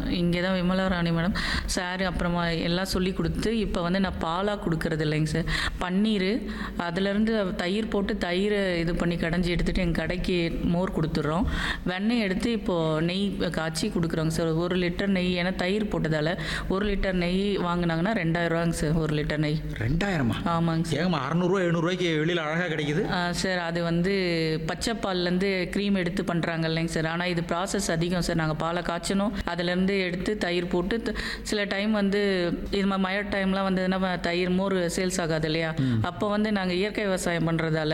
இங்கே தான் விமலா ராணி madam sir அப்புறமா எல்லாம் சொல்லி கொடுத்து இப்போ வந்து நான் பாலாக கொடுக்கறது இல்லைங்க சார் பன்னீர் அதுலேருந்து தயிர் போட்டு தயிரை இது பண்ணி கடைஞ்சி எடுத்துகிட்டு எங்கள் கடைக்கு மோர் கொடுத்துட்றோம் வெண்ணெய் எடுத்து இப்போது நெய் காய்ச்சி கொடுக்குறோங்க சார் ஒரு லிட்டர் நெய் ஏன்னா தயிர் போட்டதால் ஒரு லிட்டர் நெய் வாங்கினாங்கன்னா ரெண்டாயிரரூவாங்க சார் ஒரு லிட்டர் நெய் ரெண்டாயிரமா ஆமாங்க சார் ஏங்கம்மா அறநூறுவா எழுநூறுவாய்க்கு வெளியில் அழகாக கிடைக்குது ஆ, சார் அது வந்து பச்சை பால்லேருந்து க்ரீம் எடுத்து பண்ணுறாங்க இல்லைங்க சார் ஆனால் இது ப்ராசஸ் அதிகம் சார் நாங்கள் பாலை காய்ச்சணும் அதுலேருந்து எடுத்து தயிர் போட்டு த- சில டைம் வந்து இது மாதிரி மழை டைம்லாம் வந்து நம்ம தயிர் மோர் சேல்ஸ் ஆகாது இல்லையா அப்போ வந்து நாங்கள் இயற்கை விவசாயம் பண்ணுறதால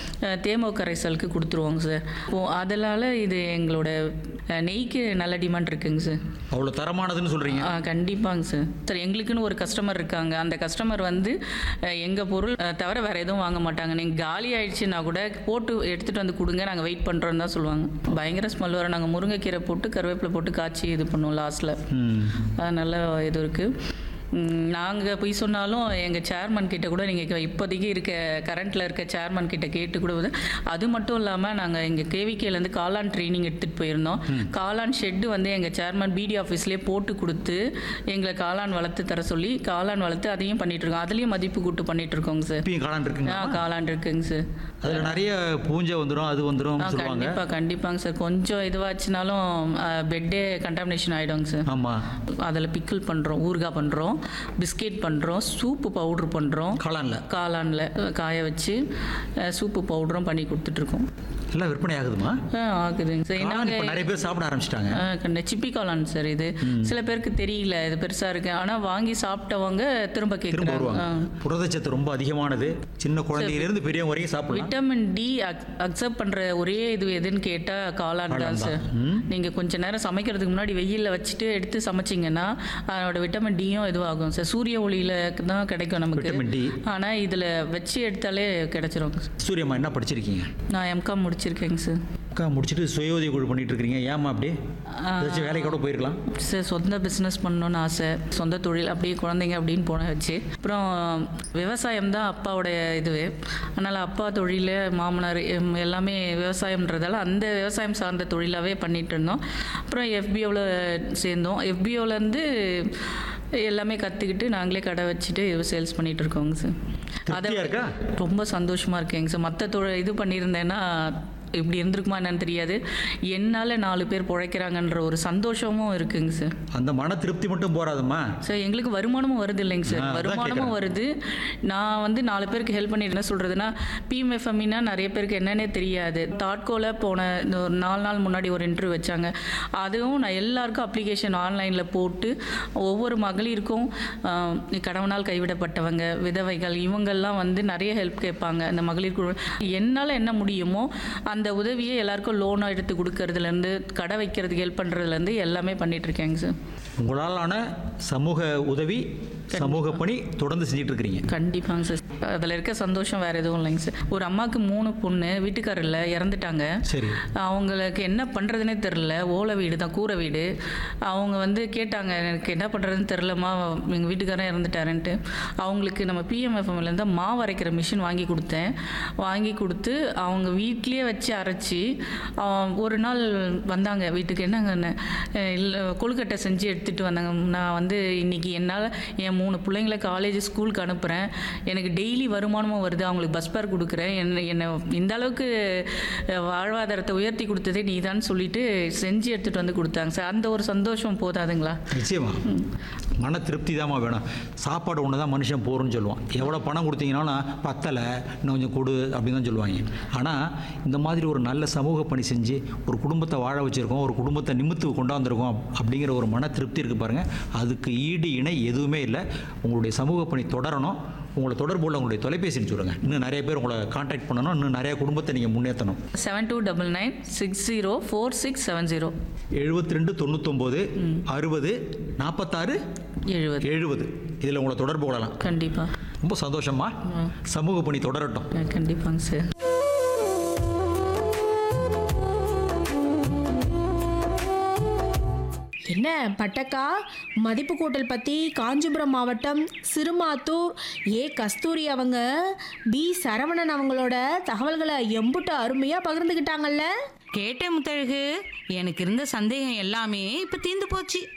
தேமோ கரைசலுக்கு கொடுத்துருவோங்க சார் ஓ அதனால் இது எங்களோட அஹ், நெய்க்கு நல்ல டிமாண்ட் இருக்குங்க சார் அவ்வளோ தரமானதுன்னு சொல்கிறீங்க ஆ கண்டிப்பாங்க சார் சார் எங்களுக்குன்னு ஒரு கஸ்டமர் இருக்காங்க அந்த கஸ்டமர் வந்து அஹ், எங்க பொருள் அஹ், தவிர வேற எதுவும் வாங்க மாட்டாங்க நீங்கள் காலி ஆயிடுச்சுன்னா கூட போட்டு எடுத்துட்டு வந்து கொடுங்க நாங்கள் வெயிட் பண்ணுறோன்னு தான் சொல்லுவாங்க பயங்கர ஸ்மெல் வரும் நாங்கள் முருங்கைக்கீரை போட்டு கருவேப்பிலை போட்டு காய்ச்சி இது பண்ணுவோம் லாஸ்ட்டில் ம் நல்ல இது இருக்குது நாங்கள் போய் சொன்னாலும் எங்கள் சேர்மன் கிட்ட கூட நீங்கள் இப்போதைக்கு இருக்க கரண்ட்டில் இருக்க சேர்மன் கிட்ட கேட்டு கூட வந்து அது மட்டும் இல்லாமல் நாங்கள் இங்கே கேவிகேலேருந்து காளான் ட்ரைனிங் எடுத்துகிட்டு போயிருந்தோம் காளான் ஷெட்டு வந்து எங்கள் சேர்மன் பிடி ஆஃபீஸ்லேயே போட்டு கொடுத்து எங்களை காளான் வளர்த்து தர சொல்லி காளான் வளர்த்து அதையும் பண்ணிட்டு இருக்கோம் அதுலேயும் மதிப்பு கூட்டு பண்ணிட்டு இருக்கோங்க சார் இப்பயும் காளான் இருக்குங்க ஆ காளான் இருக்குங்க சார் அதில் நிறைய பூஞ்சை வந்துடும் அது வந்துடும் ஆ சொல்லுவாங்க கண்டிப்பாக கண்டிப்பாங்க சார் கொஞ்சம் இதுவாச்சுனாலும் பெட்டே கண்டாமினேஷன் ஆகிடுங்க சார் ஆமாம் அதில் பிக்கிள் பண்ணுறோம் ஊறுகாய் பண்ணுறோம் பிஸ்கெட் பண்ணுறோம் சூப்பு பவுட்ரு பண்ணுறோம் காளானில் காளானில் காய வச்சு அஹ், சூப்பு பவுடரும் பண்ணி கொடுத்துட்ருக்கோம் எல்லாம் விற்பனை ஆகுதுமா ஆகுதுங்க சார் காளான் இப்போ நாங்கள் நிறைய பேர் சாப்பிட ஆரம்பிச்சிட்டாங்க கண்ட சிப்பி காளான் சார் இது சில பேருக்கு தெரியல இது பெருசாக இருக்கு ஆனால் வாங்கி சாப்பிட்டவங்க திரும்ப திரும்ப கேட்குறாங்க வருவாங்க புரதச்சத்து ரொம்ப அதிகமானது சின்ன குழந்தையிலேருந்து பெரியவங்க வரைக்கும் சாப்பிடலாம் விட்டமின் டி அக்செப்ட் பண்ணுற ஒரே இது எதுன்னு கேட்டால் காளான் தான் காளான் சார் நீங்கள் கொஞ்ச நேரம் சமைக்கிறதுக்கு முன்னாடி வெயிலில் வச்சுட்டு எடுத்து சமைச்சிங்கன்னா அதனோட விட்டமின் டியும் இதுவாகும் சார் சூரிய ஒளியில தான் கிடைக்கும் நமக்கு விட்டமின் டி ஆனால் இதில் வச்சு எடுத்தாலே கிடைச்சிரும் சூரியம்மா என்ன படிச்சிருக்கீங்க நான் எம்காம் முடிச்சிருக்கேங்க சார் அக்கா முடிச்சுட்டு சுய உதவி குழு பண்ணிட்டு இருக்கீங்க ஏமா அப்படி ஏதாச்சும் வேலைக்கு கூட போயிருக்கலாம் சார் சொந்த பிஸ்னஸ் பண்ணணும்னு ஆசை சொந்த தொழில் அப்படியே குழந்தைங்க அப்படின்னு போன வச்சு அப்புறம் விவசாயம் தான் அப்பாவோடைய இதுவே அதனால் அப்பா தொழில் மாமனார் எம் எல்லாமே விவசாயம்ன்றதால அந்த விவசாயம் சார்ந்த தொழிலாகவே பண்ணிட்டு இருந்தோம் அப்புறம் எஃபிஓவில் சேர்ந்தோம் FBO-ல-இருந்து எல்லாமே கற்றுக்கிட்டு நாங்களே கடை வச்சுட்டு சேல்ஸ் பண்ணிட்டு இருக்கோங்க சார் திருப்தியா இருக்கா ரொம்ப சந்தோஷமாக இருக்கேங்க சார் மற்ற தொழில் இது பண்ணியிருந்தேன்னா இப்படி இருந்திருக்குமா என்னன்னு தெரியாது என்னால் நாலு பேர் பிழைக்கிறாங்கன்ற ஒரு சந்தோஷமும் இருக்குங்க சார் அந்த மன திருப்தி மட்டும் போறாதும்மா சார் எங்களுக்கு வருமானமும் வருது இல்லைங்க சார் ஆ, அதான் வருமானமும் கேக்குறேன். வருது நான் வந்து நாலு பேருக்கு ஹெல்ப் பண்ணிட்டு என்ன சொல்கிறதுனா பிஎம்எஃப்எம்னா நிறைய பேருக்கு என்னன்னே தெரியாது தாட்கோல போன இந்த ஒரு நாலு நாள் முன்னாடி ஒரு இன்டர்வியூ வச்சாங்க அதுவும் நான் எல்லாருக்கும் அப்ளிகேஷன் ஆன்லைனில் போட்டு ஒவ்வொரு மகளிருக்கும் ஆ, கணவனால் கைவிடப்பட்டவங்க விதவைகள் இவங்கெல்லாம் வந்து நிறைய ஹெல்ப் கேட்பாங்க அந்த மகளிர் குழு என்னால் என்ன முடியுமோ அந்த உதவியை எல்லாருக்கும் லோனாக எடுத்து கொடுக்கறதுலேருந்து கடை வைக்கிறதுக்கு ஹெல்ப் பண்ணுறதுலேருந்து எல்லாமே பண்ணிட்டு இருக்கேங்க சார் உங்களாலான சமூக உதவி சமூக பணி தொடர்ந்து செஞ்சுட்டு இருக்கிறீங்க கண்டிப்பாங்க சார் அதில் இருக்க சந்தோஷம் வேறு எதுவும் இல்லைங்க சார் ஒரு அம்மாவுக்கு மூணு பொண்ணு வீட்டுக்காரில் இறந்துட்டாங்க சரி அவங்களுக்கு என்ன பண்ணுறதுனே தெரில ஓலை வீடு தான் கூரை வீடு அவங்க வந்து கேட்டாங்க எனக்கு என்ன பண்ணுறதுன்னு தெரிலம்மா எங்கள் வீட்டுக்காரன் இறந்துட்டாருன்ட்டு அவங்களுக்கு நம்ம பிஎம்எஃப்எம்லேருந்து மாவு அரைக்கிற மிஷின் வாங்கி கொடுத்தேன் வாங்கி கொடுத்து அவங்க வீட்லேயே வச்சு அரைச்சி அவ- ஒரு நாள் வந்தாங்க வீட்டுக்கு என்னங்க இல்லை கொழுக்கட்டை செஞ்சு எடுத்துகிட்டு வந்தாங்க நான் வந்து இன்னைக்கு என்னால் என் மூணு பிள்ளைங்களை காலேஜ் ஸ்கூலுக்கு அனுப்புகிறேன் எனக்கு டெய்லி வருமானமும் வருது அவங்களுக்கு பஸ் பேர் கொடுக்குறேன் என்ன என்னை இந்த அளவுக்கு அஹ், வாழ்வாதாரத்தை உயர்த்தி கொடுத்ததே நீ தான் சொல்லிட்டு செஞ்சு எடுத்துகிட்டு வந்து கொடுத்தாங்க சார் அந்த ஒரு சந்தோஷம் போதாதுங்களா நிச்சயமா மன திருப்தி தாம்மா வேணும் சாப்பாடு ஒன்று தான் மனுஷன் போகிறோன்னு சொல்லுவான் எவ்வளோ பணம் கொடுத்தீங்கன்னாலும் பத்தலை இன்னும் கொஞ்சம் கொடு அப்படின்னு தான் சொல்லுவாங்க ஆனால் இந்த மாதிரி ஒரு நல்ல சமூக பணி செஞ்சு ஒரு குடும்பத்தை வாழ வச்சுருக்கோம் ஒரு குடும்பத்தை நிமித்து கொண்டாந்துருக்கோம் அப்படிங்கிற ஒரு மன திருப்தி இருக்குது பாருங்கள் அதுக்கு ஈடு இணை எதுவுமே இல்லை உங்களுடைய சமூக பணி தொடரணும் உங்களை தொடர்பு உள்ள உங்களுடைய தொலைபேசின்னு சொல்லுங்கள் இன்னும் நிறைய பேர் உங்களை காண்டாக்ட் பண்ணணும் இன்னும் நிறைய குடும்பத்தை நீங்கள் முன்னேற்றணும் seven two double nine six zero four six seven zero எழுபத்தி ரெண்டு தொண்ணூத்தொம்போது அறுபது நாற்பத்தாறு எழுபது எழுபது இதில் உங்களை தொடர்பு கொள்ளலாம் கண்டிப்பாக ரொம்ப சந்தோஷமா சமூக பணி தொடரட்டும் கண்டிப்பாங்க சார் என்ன பட்டக்கா மதிப்பு கூட்டல் பற்றி காஞ்சிபுரம் மாவட்டம் சிறுமாத்தூர் ஏ கஸ்தூரி அவங்க பி சரவணன் அவங்களோட தகவல்களை எம்புட்டு அருமையாக பகிர்ந்துக்கிட்டாங்கல்ல கேட்டேன் முத்தழகு எனக்கு இருந்த சந்தேகம் எல்லாமே இப்போ தீர்ந்து போச்சு